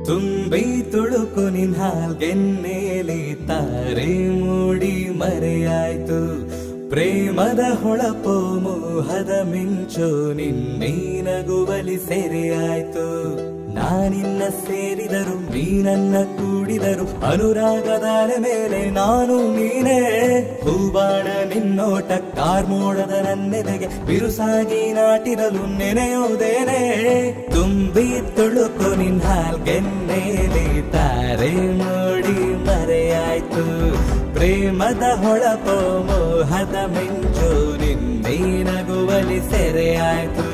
ತುಂಬಿ ತುಳುಕು ನಿನ್ ಹಾಲ್ಗೆನ್ನೇಲಿ ತಾರೆ ಮೂಡಿ ಮರೆಯಾಯ್ತು ಪ್ರೇಮದ ಹೊಳಪು ಮೋಹದ ಮಿಂಚು ನಿನ್ನೆ ನಗುವಲಿ ಸೆರೆಯಾಯ್ತು ನಾನಿನ್ನ ಸೇರಿದರು ನೀನನ್ನ ಕೂಡಿದರು ಅನುರಾಗದ ಅಲೆ ಮೇಲೆ ನಾನು ನೀನೇ ಹೂಬಾಣ ನಿನ್ನೋಟ ಕಾರ್ಮೋಡದ ನನ್ನೆದೆಗೆ ಬಿರುಸಾಗಿ ನಾಟಿರಲು ನೆನೆಯುವುದೇನೆ ತುಂಬಿ ತುಳುಕು ನಿನ್ ಹಾಲ್ಗೆನ್ನೇಲಿ ತಾರೆ ನೋಡಿ ಮರೆಯಾಯ್ತು ಪ್ರೇಮದ ಹೊಳಪು ಮೋಹದ ಮಿಂಚು ನಿನ್ನೆ ನಗುವಲಿ ಸೆರೆಯಾಯ್ತು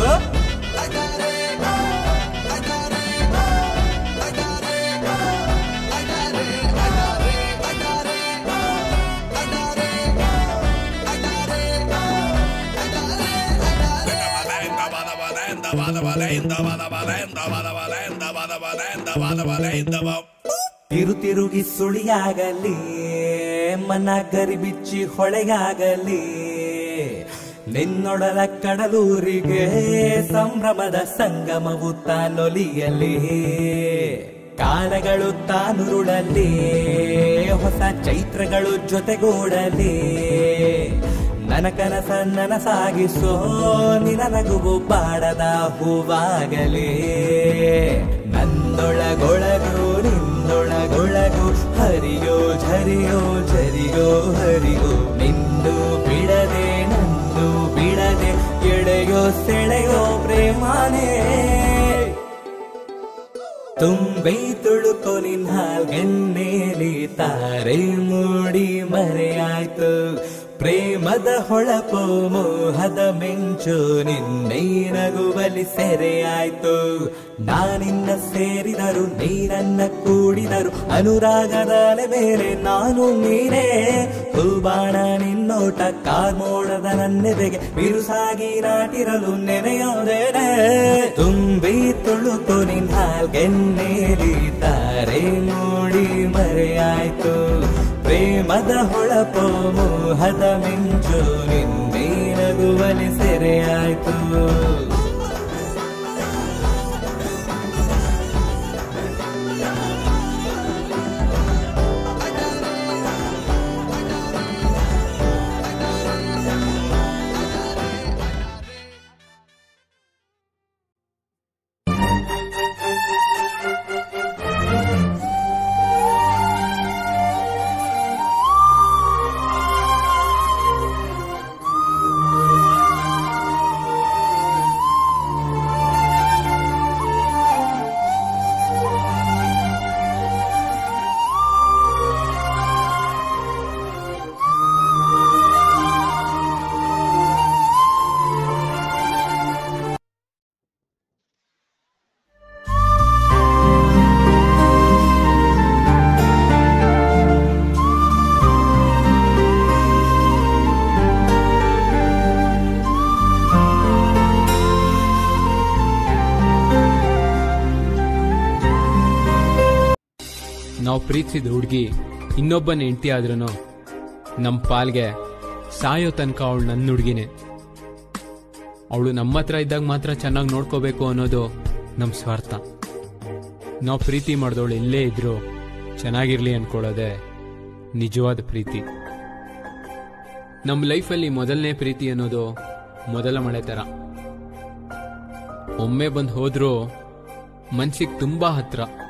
ತಿರು ತಿರುಗಿ ಸುಳಿಯಾಗಲಿ ಮನ ಗರಿ ಬಿಚ್ಚಿ ಹೊಳೆಯಾಗಲಿ ನಿನ್ನೊಡಲ ಕಡಲೂರಿಗೆ ಸಂಭ್ರಮದ ಸಂಗಮವು ತಾನೊಲಿಯಲಿ ಕಾಲಗಳು ತಾನುರುಳಲಿ ಹೊಸ ಚೈತ್ರಗಳು ಜೊತೆಗೂಡಲಿ ನನ್ನ ಕನಸ ನನಸಾಗಿಸೋ ನಿನ ನಗುವು ಬಾಡದ ಹೂವಾಗಲಿ ನಂದೊಳಗೊಳಗು ನಿನ್ನೊಳಗೊಳಗು ಹರಿಯೋ ಝರಿಯೋ ಝರಿಯೋ ಹರಿಯೋ ನಿಂದು ಬಿಡದೆ ನಂದು ಬಿಡದೆ ಎಳೆಯೋ ಸೆಳೆಯೋ ಪ್ರೇಮಾನೇ ತುಂಬಿ ತುಳುಕು ನಿನ್ ಹಾಲ್ಗೆನ್ನೇಲಿ ತಾರೆ ಮೂಡಿ ಮರೆಯಾಯ್ತು ಪ್ರೇಮದ ಹೊಳಪು ಮೋಹದ ಮಿಂಚು ನಿನ್ನೆ ನಗುವಲಿ ಸೆರೆಯಾಯ್ತು ನಾನಿನ್ನ ಸೇರಿದರು ನೀನನ್ನ ಕೂಡಿದರು ಅನುರಾಗದ ಅಲೆ ಮೇಲೆ ನಾನು ನೀನೇ ಹೂಬಾಣ ನಿನ್ನೋಟ ಕಾರ್ಮೋಡದ ನನ್ನೆದೆಗೆ ಬಿರುಸಾಗಿ ನಾಟಿರಲು ನೆನೆಯೋದೇನೆ ತುಂಬಿ ತುಳುಕು ನಿನ್ ಹಾಲ್ಗೆನ್ನೇಲಿ ತಾರೆ ನೋಡಿ ಮರೆಯಾಯ್ತು ಪ್ರೇಮದ ಹೊಳಪು ಮೋಹದ ಮಿಂಚು ನಿನ್ನೆ ನಗುವಲಿ ಸೆರೆಯಾಯ್ತು ನಾವು ಪ್ರೀತಿಸಿದ ಹುಡುಗಿ ಇನ್ನೊಬ್ಬನ ಹೆಂಡತಿ ಆದ್ರೂ ನಮ್ಮ ಪಾಲ್ಗೆ ಸಾಯೋ ತನಕ ಅವಳು ನನ್ನ ಹುಡುಗಿನೇ ಅವಳು ನಮ್ಮ ಹತ್ರ ಇದ್ದಾಗ ಮಾತ್ರ ಚೆನ್ನಾಗಿ ನೋಡ್ಕೋಬೇಕು ಅನ್ನೋದು ನಮ್ಮ ಸ್ವಾರ್ಥ ನಾವು ಪ್ರೀತಿ ಮಾಡಿದವಳು ಎಲ್ಲೇ ಇದ್ರೂ ಚೆನ್ನಾಗಿರ್ಲಿ ಅನ್ಕೊಳ್ಳೋದೆ ನಿಜವಾದ ಪ್ರೀತಿ ನಮ್ಮ ಲೈಫಲ್ಲಿ ಮೊದಲನೇ ಪ್ರೀತಿ ಅನ್ನೋದು ಮೊದಲ ಮಳೆ ಥರ ಒಮ್ಮೆ ಬಂದು ಹೋದ್ರೂ ಮನ್ಸಿಗೆ ತುಂಬಾ ಹತ್ರ